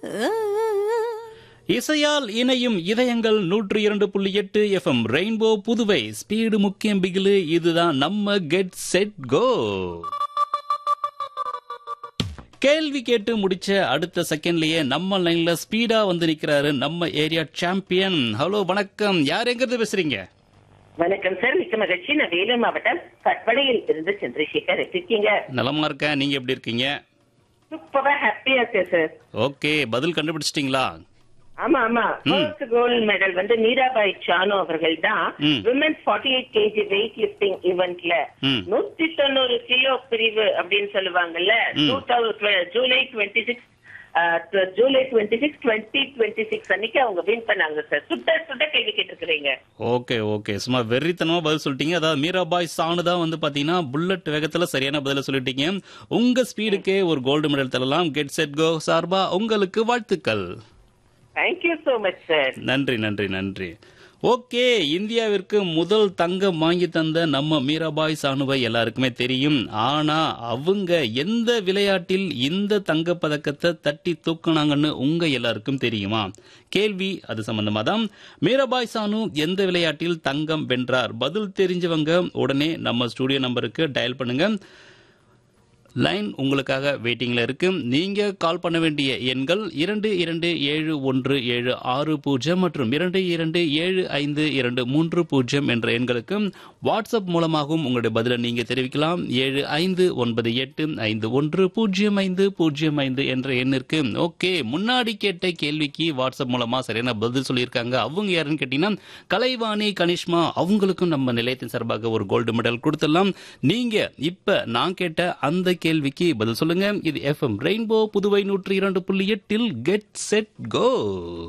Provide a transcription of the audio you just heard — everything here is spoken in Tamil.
இசையால் இணையும் இதயங்கள் நூற்றி இரண்டு புள்ளி எட்டு எஃப்எம் ரெயின்போ புதுவை ஸ்பீடு முக்கியம் பிகிலு இதுதான் நம்ம கெட் செட் கோ கேள்வி கேட்டு முடிச்ச அடுத்த செகண்ட்லயே நம்ம லைன்ல ஸ்பீடா வந்து நிக்கிறாரு நம்ம ஏரியா சாம்பியன் ஹலோ வணக்கம் யார் எங்கிருந்து பேசுறீங்க வணக்கம் சார் மிக்க மகிழ்ச்சி நான் வேலூர் மாவட்டம் கட்படையில் இருந்து சந்திரசேகர் எப்படி இருக்கீங்க நலமா இருக்கேன் நீங்க எப்படி இருக்கீங்க சூப்பரா ஹாப்பியா இருக்கேன் சார் ஓகே பதில் கண்டுபிடிச்சிட்டீங்களா ஆமா ஆமா ஃபர்ஸ்ட் கோல்ட் மெடல் வந்து மீராபாய் சானு அவர்கள் தான் ம். Women's forty eight KG weight lifting ஈவெண்ட்ல ம். நூத்தி தொண்ணூறு கிலோ பிரிவு அப்படின்னு சொல்லுவாங்கல்ல ம். Two thousand July twenty six July twenty six twenty twenty six அன்னைக்கு அவங்க வின் பண்ணாங்க சார் சுட்ட சுட்ட கேள்வி கேட்டிருக்கிறீங்க ஓகே ஓகே சும்மா வெறித்தனமா பதில் சொல்லிட்டீங்க அதாவது மீராபாய் சானு தான் வந்து பாத்தீங்கன்னா புல்லட் வேகத்துல சரியான பதில சொல்லிட்டீங்க உங்க ஸ்பீடுக்கே ஒரு கோல்டு மெடல் தரலாம் கெட் செட் கோ சார்பா உங்களுக்கு வாழ்த்துக்கள் தேங்க்யூ சோ மச் சார் நன்றி நன்றி நன்றி ஓகே இந்தியாவிற்கு முதல் தங்கம் வாங்கி தந்த நம்ம மீராபாய் சானுவை எல்லாருக்குமே தெரியும் ஆனா அவங்க எந்த விளையாட்டில் இந்த தங்க பதக்கத்தை தட்டி தூக்குனாங்கன்னு உங்க எல்லாருக்கும் தெரியுமா கேள்வி அது சம்பந்தமா தான் மீராபாய் சானு எந்த விளையாட்டில் தங்கம் வென்றார் பதில் தெரிஞ்சவங்க உடனே நம்ம ஸ்டூடியோ நம்பருக்கு டயல் பண்ணுங்க லைன் உங்களுக்காக வெயிட்டிங்ல இருக்கு நீங்க கால் பண்ண வேண்டிய எண்கள் இரண்டு இரண்டு ஏழு ஒன்று ஏழு ஆறு பூஜ்ஜியம் மற்றும் இரண்டு இரண்டு ஏழு ஐந்து இரண்டு மூன்று பூஜ்ஜியம் என்ற எண்களுக்கு வாட்ஸ்அப் மூலமாகவும் உங்களுடைய பதிலை நீங்க தெரிவிக்கலாம் ஏழு ஐந்து ஒன்பது எட்டு ஐந்து ஒன்று பூஜ்ஜியம் ஐந்து பூஜ்ஜியம் ஐந்து என்ற எண்ணிற்கு ஓகே முன்னாடி கேட்ட கேள்விக்கு வாட்ஸ்அப் மூலமா சரியான பதில் சொல்லியிருக்காங்க அவங்க யாருன்னு கேட்டீங்கன்னா கலைவாணி கனிஷ்மா அவங்களுக்கும் நம்ம நிலையத்தின் சார்பாக ஒரு கோல்டு மெடல் கொடுத்துடலாம் நீங்க இப்ப நான் கேட்ட அந்த கேள்விக்கு பதில் சொல்லுங்க இது எஃப்எம் ரெயின்போ புதுவை நூற்றி இரண்டு புள்ளி எட்டில் கெட் செட் கோ